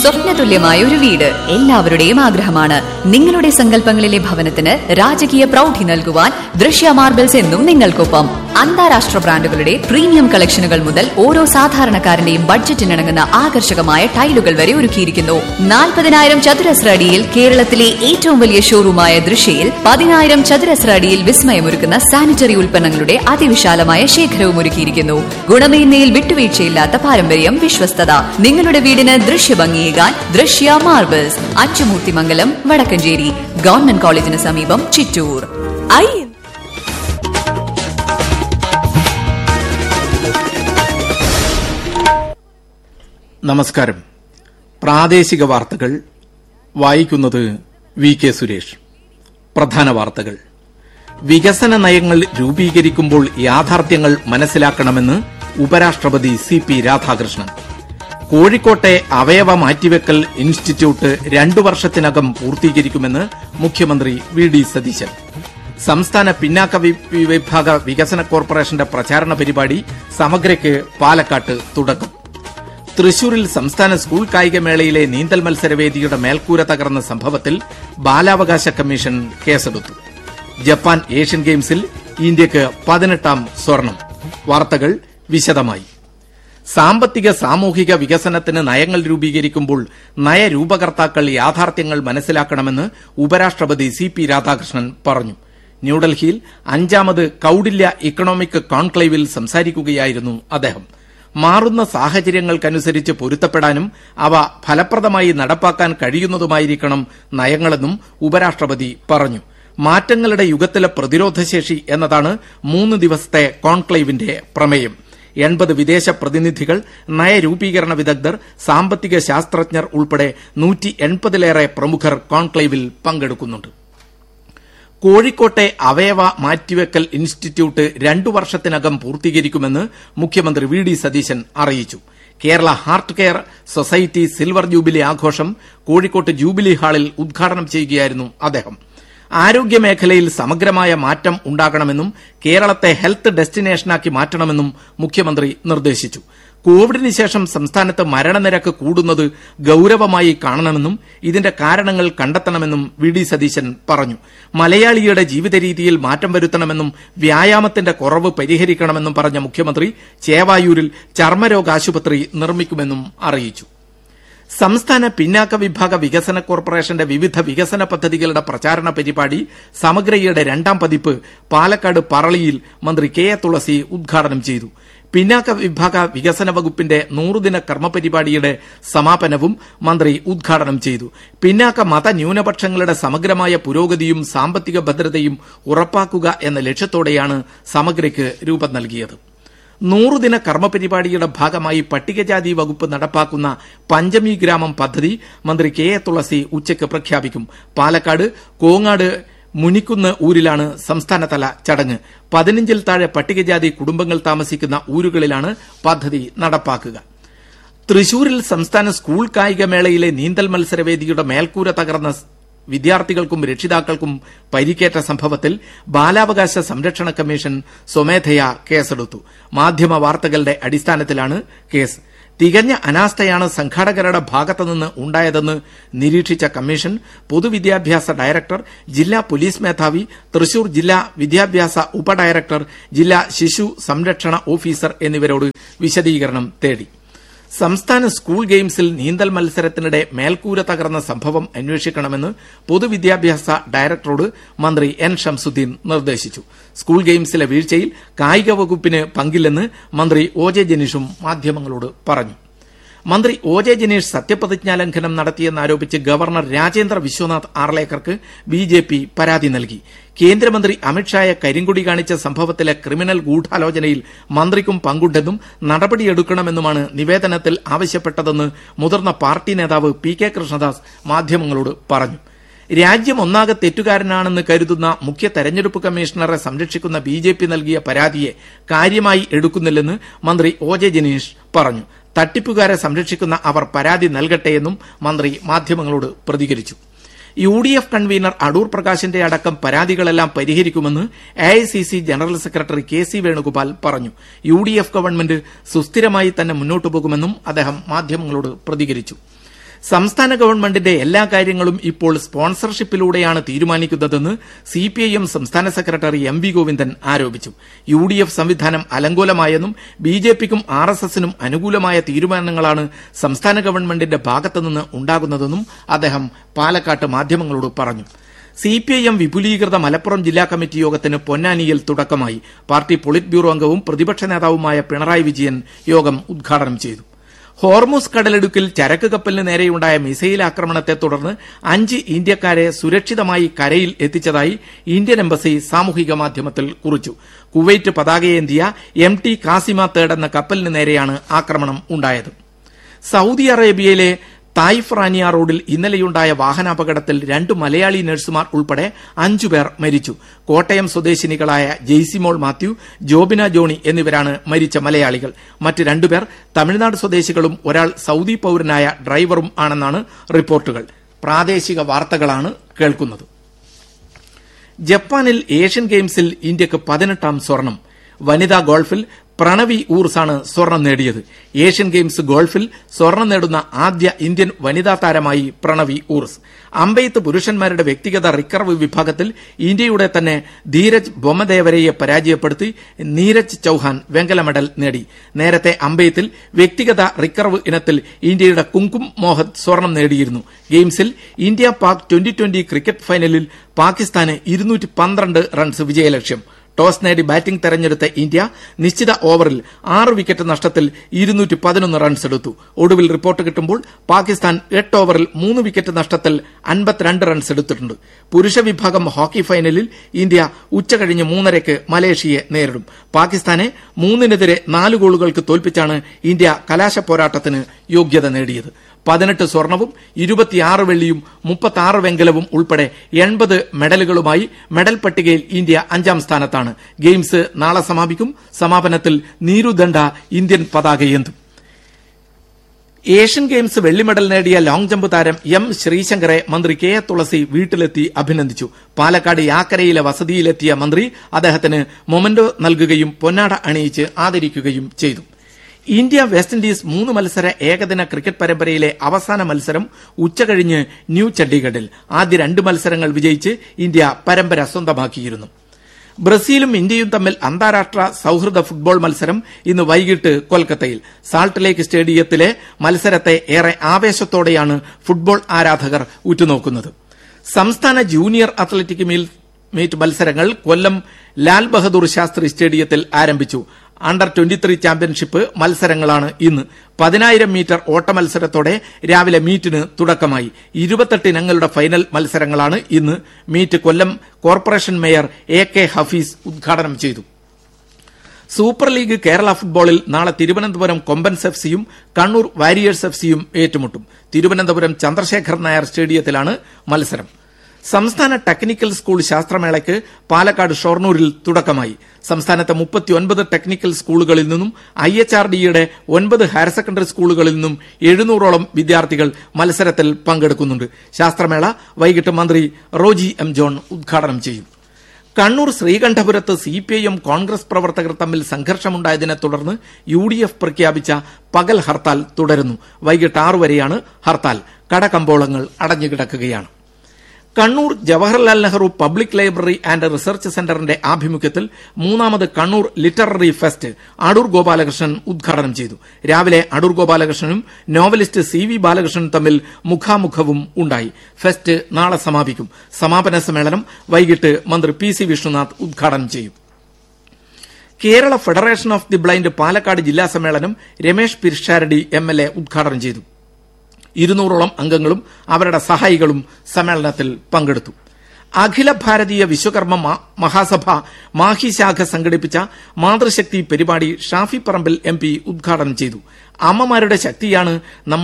സ്വപ്നതുല്യമായ ഒരു വീട് എല്ലാവരുടെയും ആഗ്രഹമാണ് നിങ്ങളുടെ സങ്കല്പങ്ങളിലെ ഭവനത്തിന് രാജകീയ പ്രൗഢി നൽകുവാൻ ദൃശ്യ മാർബിൾസ് എന്നും നിങ്ങൾക്കൊപ്പം അന്താരാഷ്ട്ര ബ്രാൻഡുകളുടെ പ്രീമിയം കളക്ഷനുകൾ മുതൽ ഓരോ സാധാരണക്കാരന്റെയും ബഡ്ജറ്റിനിണങ്ങുന്ന ആകർഷകമായ ടൈലുകൾ വരെ ഒരുക്കിയിരിക്കുന്നു നാൽപ്പതിനായിരം ചതുരശ്ര അടിയിൽ കേരളത്തിലെ ഏറ്റവും വലിയ ഷോറൂമായ ദൃശ്യയിൽ പതിനായിരം ചതുരശ്ര അടിയിൽ വിസ്മയമൊരുക്കുന്ന സാനിറ്ററി ഉൽപ്പന്നങ്ങളുടെ അതിവിശാലമായ ശേഖരവും ഒരുക്കിയിരിക്കുന്നു ഗുണമേന്മയിൽ വിട്ടുവീഴ്ചയില്ലാത്ത പാരമ്പര്യം വിശ്വസ്തത നിങ്ങളുടെ വീടിന് ദൃശ്യഭംഗിയേകാൻ ദൃശ്യ മാർബിൾസ് അച്ചുമൂർത്തിമംഗലം വടക്കഞ്ചേരി ഗവൺമെന്റ് കോളേജിന് സമീപം ചിറ്റൂർ ഐ നമസ്കാരം പ്രാദേശിക വാർത്തകൾ വായിക്കുന്നത് വി കെ സുരേഷ് പ്രധാന വാർത്തകൾ വികസന നയങ്ങൾ രൂപീകരിക്കുമ്പോൾ യാഥാർത്ഥ്യങ്ങൾ മനസ്സിലാക്കണമെന്ന് ഉപരാഷ്ട്രപതി സി പി രാധാകൃഷ്ണൻ കോഴിക്കോട്ടെ അവയവ മാറ്റിവെക്കൽ ഇൻസ്റ്റിറ്റ്യൂട്ട് രണ്ടു വർഷത്തിനകം പൂർത്തീകരിക്കുമെന്ന് മുഖ്യമന്ത്രി വി ഡി സതീശൻ സംസ്ഥാന പിന്നാക്ക വി- വിഭാഗ വികസന കോർപ്പറേഷന്റെ പ്രചാരണ പരിപാടി സമഗ്രയ്ക്ക് പാലക്കാട്ട് തുടക്കം തൃശൂരിൽ സംസ്ഥാന സ്കൂൾ കായികമേളയിലെ നീന്തൽ മത്സരവേദിയുടെ മേൽക്കൂര തകർന്ന സംഭവത്തിൽ ബാലാവകാശ കമ്മീഷൻ കേസെടുത്തു ജപ്പാൻ ഏഷ്യൻ ഗെയിംസിൽ ഇന്ത്യക്ക് പതിനെട്ടാം സ്വർണം വാർത്തകൾ വിശദമായി സാമ്പത്തിക സാമൂഹിക വികസനത്തിന് നയങ്ങൾ രൂപീകരിക്കുമ്പോൾ നയരൂപകർത്താക്കൾ യാഥാർത്ഥ്യങ്ങൾ മനസ്സിലാക്കണമെന്ന് ഉപരാഷ്ട്രപതി സി പി രാധാകൃഷ്ണൻ പറഞ്ഞു ന്യൂഡൽഹിയിൽ അഞ്ചാമത് കൌടില്യ ഇക്കണോമിക് കോൺക്ലേവിൽ സംസാരിക്കുകയായിരുന്നു അദ്ദേഹം മാറുന്ന സാഹചര്യങ്ങൾക്കനുസരിച്ച് പൊരുത്തപ്പെടാനും അവ ഫലപ്രദമായി നടപ്പാക്കാൻ കഴിയുന്നതുമായിരിക്കണം നയങ്ങളെന്നും ഉപരാഷ്ട്രപതി പറഞ്ഞു മാറ്റങ്ങളുടെ യുഗത്തിലെ പ്രതിരോധശേഷി എന്നതാണ് മൂന്ന് ദിവസത്തെ കോൺക്ലേവിന്റെ പ്രമേയം എൺപത് വിദേശ പ്രതിനിധികൾ നയരൂപീകരണ വിദഗ്ധർ സാമ്പത്തിക ശാസ്ത്രജ്ഞർ ഉൾപ്പെടെ നൂറ്റി എൺപതിലേറെ പ്രമുഖർ കോൺക്ലേവിൽ പങ്കെടുക്കുന്നുണ്ട് കോഴിക്കോട്ടെ അവയവ മാറ്റിവെക്കൽ ഇൻസ്റ്റിറ്റ്യൂട്ട് രണ്ടു വർഷത്തിനകം പൂർത്തീകരിക്കുമെന്ന് മുഖ്യമന്ത്രി വി ഡി സതീശൻ അറിയിച്ചു Kerala heart care society silver jubilee ആഘോഷം കോഴിക്കോട്ട് ജൂബിലി ഹാളിൽ ഉദ്ഘാടനം ചെയ്യുകയായിരുന്നു അദ്ദേഹം ആരോഗ്യമേഖലയിൽ സമഗ്രമായ മാറ്റം ഉണ്ടാകണമെന്നും കേരളത്തെ ഹെൽത്ത് ഡെസ്റ്റിനേഷനാക്കി മാറ്റണമെന്നും മുഖ്യമന്ത്രി നിർദ്ദേശിച്ചു കോവിഡിന് ശേഷം സംസ്ഥാനത്ത് മരണനിരക്ക് കൂടുന്നത് ഗൌരവമായി കാണണമെന്നും ഇതിന്റെ കാരണങ്ങൾ കണ്ടെത്തണമെന്നും വി ഡി സതീശൻ പറഞ്ഞു മലയാളിയുടെ ജീവിതരീതിയിൽ മാറ്റം വരുത്തണമെന്നും വ്യായാമത്തിന്റെ കുറവ് പരിഹരിക്കണമെന്നും പറഞ്ഞ മുഖ്യമന്ത്രി ചേവായൂരിൽ ചർമ്മരോഗ ആശുപത്രി നിർമ്മിക്കുമെന്നും അറിയിച്ചു സംസ്ഥാന പിന്നാക്ക വിഭാഗ വികസന കോർപ്പറേഷന്റെ വിവിധ വികസന പദ്ധതികളുടെ പ്രചാരണ പരിപാടി സമഗ്രയുടെ രണ്ടാം പതിപ്പ് പാലക്കാട് പറളിയിൽ മന്ത്രി കെ എ തുളസി ഉദ്ഘാടനം ചെയ്തു പിന്നാക്ക വിഭാഗ വികസന വകുപ്പിന്റെ നൂറുദിന കർമ്മപരിപാടിയുടെ സമാപനവും മന്ത്രി ഉദ്ഘാടനം ചെയ്തു പിന്നാക്ക മത ന്യൂനപക്ഷങ്ങളുടെ സമഗ്രമായ പുരോഗതിയും സാമ്പത്തിക ഭദ്രതയും ഉറപ്പാക്കുക എന്ന ലക്ഷ്യത്തോടെയാണ് സമഗ്രയ്ക്ക് രൂപം നൽകിയത് നൂറുദിന കർമ്മപരിപാടിയുടെ ഭാഗമായി പട്ടികജാതി വകുപ്പ് നടപ്പാക്കുന്ന പഞ്ചമി ഗ്രാമം പദ്ധതി മന്ത്രി കെ എ തുളസി ഉച്ചയ്ക്ക് പ്രഖ്യാപിക്കും പാലക്കാട് കോങ്ങാട് മുനിക്കുന്ന് ഊരിലാണ് സംസ്ഥാനതല ചടങ്ങ് പതിനഞ്ചിൽ താഴെ പട്ടികജാതി കുടുംബങ്ങൾ താമസിക്കുന്ന ഊരുകളിലാണ് പദ്ധതി നടപ്പാക്കുക തൃശൂരിൽ സംസ്ഥാന സ്കൂൾ കായികമേളയിലെ നീന്തൽ മത്സരവേദിയുടെ മേൽക്കൂര തകർന്ന സ് വിദ്യാർത്ഥികൾക്കും രക്ഷിതാക്കൾക്കും പരിക്കേറ്റ സംഭവത്തിൽ ബാലാവകാശ സംരക്ഷണ കമ്മീഷൻ സ്വമേധയാ കേസെടുത്തു മാധ്യമ വാർത്തകളുടെ അടിസ്ഥാനത്തിലാണ് കേസ് തികഞ്ഞ അനാസ്ഥയാണ് സംഘാടകരുടെ ഭാഗത്തുനിന്ന് ഉണ്ടായതെന്ന് നിരീക്ഷിച്ച കമ്മീഷൻ പൊതുവിദ്യാഭ്യാസ ഡയറക്ടർ ജില്ലാ പോലീസ് മേധാവി തൃശൂർ ജില്ലാ വിദ്യാഭ്യാസ ഉപഡയറക്ടർ ജില്ലാ ശിശു സംരക്ഷണ ഓഫീസർ എന്നിവരോട് വിശദീകരണം തേടി സംസ്ഥാന സ്കൂൾ ഗെയിംസിൽ നീന്തൽ മത്സരത്തിനിടെ മേൽക്കൂര തകർന്ന സംഭവം അന്വേഷിക്കണമെന്ന് പൊതുവിദ്യാഭ്യാസ ഡയറക്ടറോട് മന്ത്രി എൻ ഷംസുദ്ദീൻ നിർദ്ദേശിച്ചു സ്കൂൾ ഗെയിംസിലെ വീഴ്ചയിൽ കായിക വകുപ്പിന് പങ്കില്ലെന്ന് മന്ത്രി ഒ ജെ ജനീഷും മാധ്യമങ്ങളോട് പറഞ്ഞു മന്ത്രി ഒ ജെ ജനീഷ് സത്യപ്രതിജ്ഞാ ലംഘനം നടത്തിയെന്നാരോപിച്ച് ഗവർണർ രാജേന്ദ്ര വിശ്വനാഥ് ആർലേക്കർക്ക് ബി ജെ പി പരാതി നൽകി കേന്ദ്രമന്ത്രി അമിത്ഷായെ കരിങ്കൊടി കാണിച്ച സംഭവത്തിലെ ക്രിമിനൽ ഗൂഢാലോചനയിൽ മന്ത്രിക്കും പങ്കുണ്ടെന്നും നടപടിയെടുക്കണമെന്നുമാണ് നിവേദനത്തിൽ ആവശ്യപ്പെട്ടതെന്ന് മുതിർന്ന പാർട്ടി നേതാവ് പി കെ കൃഷ്ണദാസ് മാധ്യമങ്ങളോട് പറഞ്ഞു രാജ്യം ഒന്നാകെ തെറ്റുകാരനാണെന്ന് കരുതുന്ന മുഖ്യ തെരഞ്ഞെടുപ്പ് കമ്മീഷണറെ സംരക്ഷിക്കുന്ന ബി ജെ പി നൽകിയ പരാതിയെ കാര്യമായി എടുക്കുന്നില്ലെന്ന് മന്ത്രി ഒ ജെ ജനീഷ് പറഞ്ഞു തട്ടിപ്പുകാരെ സംരക്ഷിക്കുന്ന അവർ പരാതി നൽകട്ടെയെന്നും മന്ത്രി മാധ്യമങ്ങളോട് പ്രതികരിച്ചു U D F convener Adoor പ്രകാശിന്റെ അടക്കം പരാതികളെല്ലാം പരിഹരിക്കുമെന്ന് A I C C general secretary K C Venugopal പറഞ്ഞു യു ഡി എഫ് ഗവൺമെന്റ് സുസ്ഥിരമായി തന്നെ മുന്നോട്ടു പോകുമെന്നും അദ്ദേഹം മാധ്യമങ്ങളോട് പ്രതികരിച്ചു സംസ്ഥാന ഗവൺമെന്റിന്റെ എല്ലാ കാര്യങ്ങളും ഇപ്പോൾ സ്പോൺസർഷിപ്പിലൂടെയാണ് തീരുമാനിക്കുന്നതെന്ന് സിപിഐഎം സംസ്ഥാന സെക്രട്ടറി എം വി ഗോവിന്ദൻ ആരോപിച്ചു യു ഡി എഫ് സംവിധാനം അലങ്കോലമായെന്നും ബി ജെ പിക്കും ആർ എസ് എസിനും അനുകൂലമായ തീരുമാനങ്ങളാണ് സംസ്ഥാന ഗവൺമെന്റിന്റെ ഭാഗത്തുനിന്ന് ഉണ്ടാകുന്നതെന്നും അദ്ദേഹം പാലക്കാട്ട് മാധ്യമങ്ങളോട് പറഞ്ഞു സിപിഐഎം വിപുലീകൃത മലപ്പുറം ജില്ലാ കമ്മിറ്റി യോഗത്തിന് പൊന്നാനിയിൽ തുടക്കമായി പാർട്ടി പൊളിറ്റ് ബ്യൂറോ അംഗവും പ്രതിപക്ഷ നേതാവുമായ പിണറായി വിജയൻ യോഗം ഉദ്ഘാടനം ചെയ്തു ഹോർമുസ് കടലിടുക്കിൽ ചരക്ക് കപ്പലിന് നേരെയുണ്ടായ മിസൈൽ ആക്രമണത്തെ തുടർന്ന് അഞ്ച് ഇന്ത്യക്കാരെ സുരക്ഷിതമായി കരയിൽ എത്തിച്ചതായി ഇന്ത്യൻ എംബസി സാമൂഹിക മാധ്യമത്തിൽ കുറിച്ചു കുവൈറ്റ് പതാകയേന്തിയ എം ടി കാസിമ തേർഡ് എന്ന കപ്പലിന് നേരെയാണ് ആക്രമണം ഉണ്ടായത് സൌദി അറേബ്യയിലെ തായിഫ് റാനിയ റോഡിൽ ഇന്നലെയുണ്ടായ വാഹനാപകടത്തിൽ രണ്ട് മലയാളി നഴ്സുമാർ ഉൾപ്പെടെ അഞ്ചുപേർ മരിച്ചു കോട്ടയം സ്വദേശിനികളായ ജെയ്സിമോൾ മാത്യു ജോബിന ജോണി എന്നിവരാണ് മരിച്ച മലയാളികൾ മറ്റ് രണ്ടുപേർ തമിഴ്നാട് സ്വദേശികളും ഒരാൾ സൌദി പൌരനായ ഡ്രൈവറും ആണെന്നാണ് റിപ്പോർട്ടുകൾ പ്രാദേശിക വാർത്തകളാണ് കേൾക്കുന്നത് ജപ്പാനിൽ ഏഷ്യൻ ഗെയിംസിൽ ഇന്ത്യക്ക് പതിനെട്ടാം സ്വർണം വനിതാ ഗോൾഫിൽ പ്രണവി ഊർസാണ് സ്വർണം നേടിയത് ഏഷ്യൻ ഗെയിംസ് ഗോൾഫിൽ സ്വർണം നേടുന്ന ആദ്യ ഇന്ത്യൻ വനിതാ താരമായി പ്രണവി ഊർസ് അമ്പെയ്ത്ത് പുരുഷന്മാരുടെ വ്യക്തിഗത റിക്കർവ് വിഭാഗത്തിൽ ഇന്ത്യയുടെ തന്നെ ധീരജ് ബൊമ്മദേവരയെ പരാജയപ്പെടുത്തി നീരജ് ചൌഹാൻ വെങ്കല മെഡൽ നേടി നേരത്തെ അമ്പെയ്ത്തിൽ വ്യക്തിഗത റിക്കർവ് ഇനത്തിൽ ഇന്ത്യയുടെ കുങ്കും മോഹത് സ്വർണം നേടിയിരുന്നു ഗെയിംസിൽ India Pak twenty twenty cricket ഫൈനലിൽ പാകിസ്ഥാന് ഇരുന്നൂറ്റി പന്ത്രണ്ട് റൺസ് വിജയലക്ഷ്യം ടോസ് നേടി ബാറ്റിംഗ് തെരഞ്ഞെടുത്ത ഇന്ത്യ നിശ്ചിത ഓവറിൽ ആറ് വിക്കറ്റ് നഷ്ടത്തിൽ ഇരുന്നൂറ്റി പതിനൊന്ന് റൺസ് എടുത്തു ഒടുവിൽ റിപ്പോർട്ട് കിട്ടുമ്പോൾ പാകിസ്ഥാൻ എട്ട് ഓവറിൽ മൂന്ന് വിക്കറ്റ് നഷ്ടത്തിൽ അൻപത്തിരണ്ട് റൺസ് എടുത്തിട്ടുണ്ട് പുരുഷ വിഭാഗം ഹോക്കി ഫൈനലിൽ ഇന്ത്യ ഉച്ചകഴിഞ്ഞ് മൂന്നരയ്ക്ക് മലേഷ്യയെ നേരിടും പാകിസ്ഥാനെ മൂന്നിനെതിരെ നാല് ഗോളുകൾക്ക് തോൽപ്പിച്ചാണ് ഇന്ത്യ കലാശ പോരാട്ടത്തിന് യോഗ്യത നേടിയത് പതിനെട്ട് സ്വർണവും ഇരുപത്തിയാറ് വെള്ളിയും മുപ്പത്തി വെങ്കലവും ഉൾപ്പെടെ എൺപത് മെഡലുകളുമായി മെഡൽ പട്ടികയിൽ ഇന്ത്യ അഞ്ചാം സ്ഥാനത്താണ് ഗെയിംസ് നാളെ സമാപിക്കും സമാപനത്തിൽ നീരുദണ്ഡ ഇന്ത്യൻ പതാകയേന്തും ഏഷ്യൻ ഗെയിംസ് വെള്ളി മെഡൽ നേടിയ ലോങ് ജമ്പ് താരം എം ശ്രീശങ്കറെ മന്ത്രി കെ എ തുളസി വീട്ടിലെത്തി അഭിനന്ദിച്ചു പാലക്കാട് യാക്കരയിലെ വസതിയിലെത്തിയ മന്ത്രി അദ്ദേഹത്തിന് മൊമന്റോ നൽകുകയും പൊന്നാട അണിയിച്ച് ആദരിക്കുകയും ചെയ്തു ഇന്ത്യ വെസ്റ്റ് ഇൻഡീസ് മൂന്ന് മത്സര ഏകദിന ക്രിക്കറ്റ് പരമ്പരയിലെ അവസാന മത്സരം ഉച്ചകഴിഞ്ഞ് ന്യൂ ചണ്ഡീഗഡിൽ ആദ്യ രണ്ട് മത്സരങ്ങൾ വിജയിച്ച് ഇന്ത്യ പരമ്പര സ്വന്തമാക്കിയിരുന്നു ബ്രസീലും ഇന്ത്യയും തമ്മിൽ അന്താരാഷ്ട്ര സൌഹൃദ ഫുട്ബോൾ മത്സരം ഇന്ന് വൈകിട്ട് കൊൽക്കത്തയിൽ സാൾട്ട് ലേക്ക് സ്റ്റേഡിയത്തിലെ മത്സരത്തെ ഏറെ ആവേശത്തോടെയാണ് ഫുട്ബോൾ ആരാധകർ ഉറ്റുനോക്കുന്നത് സംസ്ഥാന ജൂനിയർ അത്ലറ്റിക് മീറ്റ് മത്സരങ്ങൾ കൊല്ലം ലാൽ ബഹദൂർ ശാസ്ത്രി സ്റ്റേഡിയത്തിൽ ആരംഭിച്ചു അണ്ടർ ട്വന്റി ത്രീ ചാമ്പ്യൻഷിപ്പ് മത്സരങ്ങളാണ് ഇന്ന് പതിനായിരം മീറ്റർ ഓട്ട മത്സരത്തോടെ രാവിലെ മീറ്റിന് തുടക്കമായി ഇരുപത്തെട്ട് ഇനങ്ങളുടെ ഫൈനൽ മത്സരങ്ങളാണ് ഇന്ന് meet Kollam corporation mayor A K Hafeez ഉദ്ഘാടനം ചെയ്തു സൂപ്പർ ലീഗ് കേരള ഫുട്ബോളിൽ നാളെ തിരുവനന്തപുരം കൊമ്പൻസ് എഫ് സിയും കണ്ണൂർ വാരിയേഴ്സ് എഫ് സിയും ഏറ്റുമുട്ടും തിരുവനന്തപുരം ചന്ദ്രശേഖർ നായർ സ്റ്റേഡിയത്തിലാണ് മത്സരം സംസ്ഥാന ടെക്നിക്കൽ സ്കൂൾ ശാസ്ത്രമേളയ്ക്ക് പാലക്കാട് ഷൊർണൂരിൽ തുടക്കമായി സംസ്ഥാനത്തെ മുപ്പത്തിയൊൻപത് ടെക്നിക്കൽ സ്കൂളുകളിൽ നിന്നും ഐ എച്ച് ആർ ഡിയുടെ ഒൻപത് ഹയർ സെക്കൻഡറി സ്കൂളുകളിൽ നിന്നും എഴുന്നൂറോളം വിദ്യാർത്ഥികൾ മത്സരത്തിൽ പങ്കെടുക്കുന്നുണ്ട് ശാസ്ത്രമേള വൈകിട്ട് മന്ത്രി റോജി എം ജോൺ ഉദ്ഘാടനം ചെയ്യും കണ്ണൂർ ശ്രീകണ്ഠപുരത്ത് C P I M Congress പ്രവർത്തകർ തമ്മിൽ സംഘർഷമുണ്ടായതിനെ തുടർന്ന് യു ഡി എഫ് പ്രഖ്യാപിച്ച പകൽ ഹർത്താൽ തുടരുന്നു വൈകിട്ട് ആറു വരെയാണ് ഹർത്താൽ കടകമ്പോളങ്ങൾ അടഞ്ഞുകിടക്കുകയാണ് Kannur Jawaharlal Nehru public library and research സെന്ററിന്റെ ആഭിമുഖ്യത്തിൽ മൂന്നാമത് കണ്ണൂർ ലിറ്റററി ഫെസ്റ്റ് അടൂർ ഗോപാലകൃഷ്ണൻ ഉദ്ഘാടനം ചെയ്തു രാവിലെ അടൂർ ഗോപാലകൃഷ്ണനും നോവലിസ്റ്റ് സി വി ബാലകൃഷ്ണനും തമ്മിൽ മുഖാമുഖവും ഉണ്ടായി ഫെസ്റ്റ് നാളെ സമാപിക്കും സമാപന സമ്മേളനം വൈകിട്ട് മന്ത്രി പി സി വിഷ്ണുനാഥ് ഉദ്ഘാടനം ചെയ്യും Kerala federation of the blind Palakkad ജില്ലാ സമ്മേളനം Ramesh Pisharody M L A ഉദ്ഘാടനം ചെയ്തു ഇരുന്നൂറോളം അംഗങ്ങളും അവരുടെ സഹായികളും സമ്മേളനത്തിൽ പങ്കെടുത്തു അഖില ഭാരതീയ വിശ്വകർമ്മ മഹാസഭ മാഹി ശാഖ സംഘടിപ്പിച്ച മാതൃശക്തി പരിപാടി ഷാഫി പറമ്പിൽ എം പി ഉദ്ഘാടനം ചെയ്തു അമ്മമാരുടെ ശക്തിയാണ്